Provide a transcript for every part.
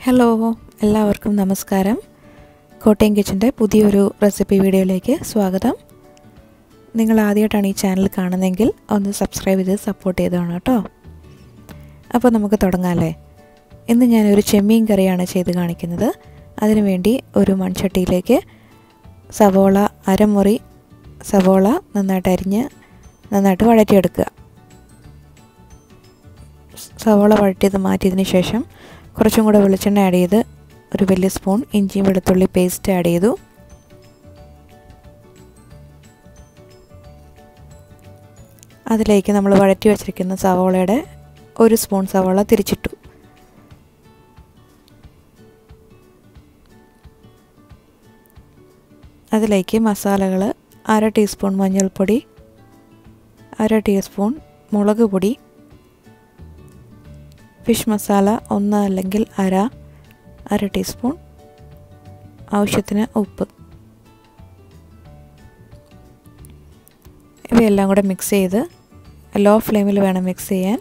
hello എല്ലാവർക്കും നമസ്കാരം കോട്ടയം കിച്ചൻ്റെ പുതിയൊരു റെസിപ്പി വീഡിയോയിലേക്ക് സ്വാഗതം നിങ്ങൾ ആദ്യമായിട്ടാണ് ഈ ചാനൽ കാണുന്നതെങ്കിൽ ഒന്ന് സബ്സ്ക്രൈബ് ചെയ്ത് സപ്പോർട്ട് ചെയ്തതാണ് കേട്ടോ അപ്പോൾ നമുക്ക് തുടങ്ങാമല്ലേ ഇന്ന് ഞാനൊരു ചെമ്മീൻ കറിയാണ് ചെയ്ത് കാണിക്കുന്നത് അതിനുവേണ്ടി ഒരു മൺചട്ടിയിലേക്ക് സവോള അരമുറി സവോള നന്നായിട്ട് അരിഞ്ഞ് നന്നായിട്ട് വഴറ്റിയെടുക്കുക സവോള വഴറ്റിയത് മാറ്റിയതിന് ശേഷം കുറച്ചും കൂടെ വെളിച്ചെണ്ണ ആഡ് ചെയ്ത് ഒരു വലിയ സ്പൂൺ ഇഞ്ചിയും വെളുത്തുള്ളി പേസ്റ്റ് ആഡ് ചെയ്തു അതിലേക്ക് നമ്മൾ വഴറ്റി വച്ചിരിക്കുന്ന സവോളയുടെ ഒരു സ്പൂൺ സവോള തിരിച്ചിട്ടു അതിലേക്ക് മസാലകൾ അര ടീസ്പൂൺ മഞ്ഞൾപ്പൊടി അര ടീസ്പൂൺ മുളക് പൊടി ഫിഷ് മസാല ഒന്ന് അല്ലെങ്കിൽ അര അര ടീസ്പൂൺ ആവശ്യത്തിന് ഉപ്പ് ഇവയെല്ലാം കൂടെ മിക്സ് ചെയ്ത് ലോ ഫ്ലെയിമിൽ വേണം മിക്സ് ചെയ്യാൻ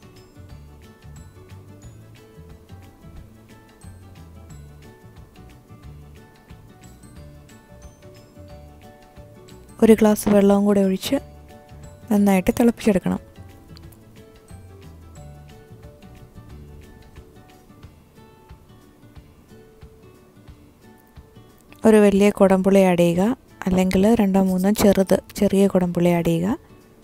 ഒരു ഗ്ലാസ് വെള്ളവും കൂടെ ഒഴിച്ച് നന്നായിട്ട് തിളപ്പിച്ചെടുക്കണം ഒരു വലിയ കുടംപുളി ആഡ് ചെയ്യുക അല്ലെങ്കിൽ രണ്ടോ മൂന്നോ ചെറുത് ചെറിയ കുടംപുളി ആഡ് ചെയ്യുക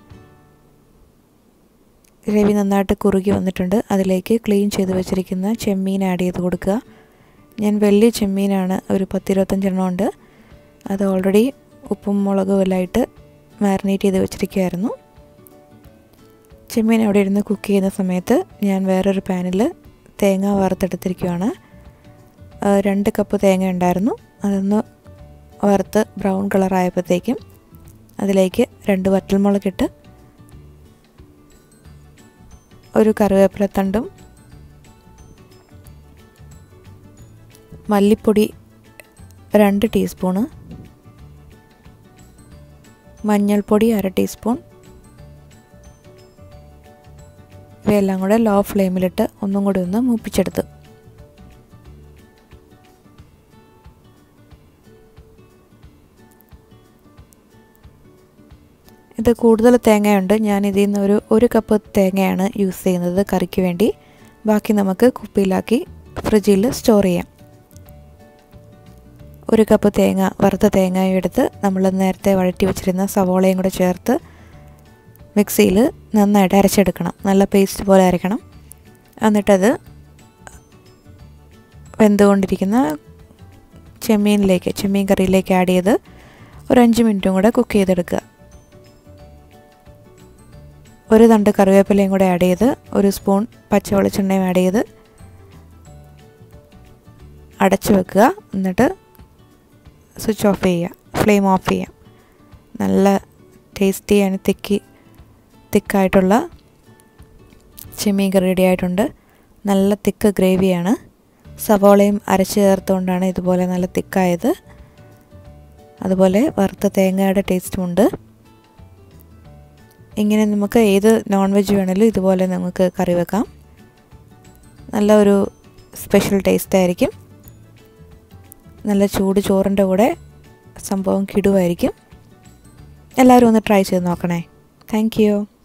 ഗ്രേവി നന്നായിട്ട് കുറുകി വന്നിട്ടുണ്ട് അതിലേക്ക് ക്ലീൻ ചെയ്ത് വെച്ചിരിക്കുന്ന ചെമ്മീൻ ആഡ് ചെയ്ത് കൊടുക്കുക ഞാൻ വലിയ ചെമ്മീനാണ് ഒരു പത്തിരുപത്തഞ്ചെണ്ണം ഉണ്ട് അത് ഓൾറെഡി ഉപ്പും മുളകും എല്ലായിട്ട് മാരിനേറ്റ് ചെയ്ത് വെച്ചിരിക്കുമായിരുന്നു ചെമ്മീൻ അവിടെ ഇരുന്ന് കുക്ക് ചെയ്യുന്ന സമയത്ത് ഞാൻ വേറൊരു പാനിൽ തേങ്ങ വറുത്തെടുത്തിരിക്കുകയാണ് രണ്ട് കപ്പ് തേങ്ങ ഉണ്ടായിരുന്നു അതൊന്ന് വറുത്ത് ബ്രൗൺ കളറായപ്പോഴത്തേക്കും അതിലേക്ക് രണ്ട് വറ്റൽമുളകിട്ട് ഒരു കറിവേപ്പിലത്തണ്ടും മല്ലിപ്പൊടി രണ്ട് ടീസ്പൂണ് മഞ്ഞൾപ്പൊടി അര ടീസ്പൂൺ ഇവയെല്ലാം കൂടെ ലോ ഫ്ലെയിമിലിട്ട് ഒന്നും കൂടി ഒന്ന് മൂപ്പിച്ചെടുത്ത് ഇത് കൂടുതൽ തേങ്ങയുണ്ട് ഞാൻ ഇതിൽ നിന്ന് ഒരു ഒരു കപ്പ് തേങ്ങയാണ് യൂസ് ചെയ്യുന്നത് കറിക്ക് വേണ്ടി ബാക്കി നമുക്ക് കുപ്പിയിലാക്കി ഫ്രിഡ്ജിൽ സ്റ്റോർ ചെയ്യാം ഒരു കപ്പ് തേങ്ങ വറുത്ത തേങ്ങയും എടുത്ത് നമ്മൾ നേരത്തെ വഴറ്റി വെച്ചിരുന്ന സവോളയും കൂടെ ചേർത്ത് മിക്സിയിൽ നന്നായിട്ട് അരച്ചെടുക്കണം നല്ല പേസ്റ്റ് പോലെ അരയ്ക്കണം എന്നിട്ടത് വെന്തുകൊണ്ടിരിക്കുന്ന ചെമ്മീനിലേക്ക് ചെമ്മീൻ കറിയിലേക്ക് ആഡ് ചെയ്ത് ഒരു അഞ്ച് മിനിറ്റും കൂടെ കുക്ക് ചെയ്തെടുക്കുക ഒരു തണ്ട് കറിവേപ്പിലയും കൂടെ ആഡ് ചെയ്ത് ഒരു സ്പൂൺ പച്ച വെളിച്ചെണ്ണയും ആഡ് ചെയ്ത് അടച്ചു വെക്കുക എന്നിട്ട് സ്വിച്ച് ഓഫ് ചെയ്യുക ഫ്ലെയിം ഓഫ് ചെയ്യുക നല്ല ടേസ്റ്റി ആൻഡ് തിക്കി തിക്കായിട്ടുള്ള ചെമ്മീൻ കറി റെഡി ആയിട്ടുണ്ട് നല്ല തിക്ക് ഗ്രേവിയാണ് സവോളയും അരച്ച് ചേർത്തുകൊണ്ടാണ് ഇതുപോലെ നല്ല തിക്കായത് അതുപോലെ വറുത്ത തേങ്ങയുടെ ടേസ്റ്റുമുണ്ട് ഇങ്ങനെ നമുക്ക് ഏത് നോൺ വെജ് വേണമെങ്കിലും ഇതുപോലെ നമുക്ക് കറി വെക്കാം നല്ല ഒരു സ്പെഷ്യൽ ടേസ്റ്റ് ആയിരിക്കും നല്ല ചൂട് ചോറിൻ്റെ കൂടെ സംഭവം കിടുവായിരിക്കും എല്ലാവരും ഒന്ന് ട്രൈ ചെയ്ത് നോക്കണേ താങ്ക്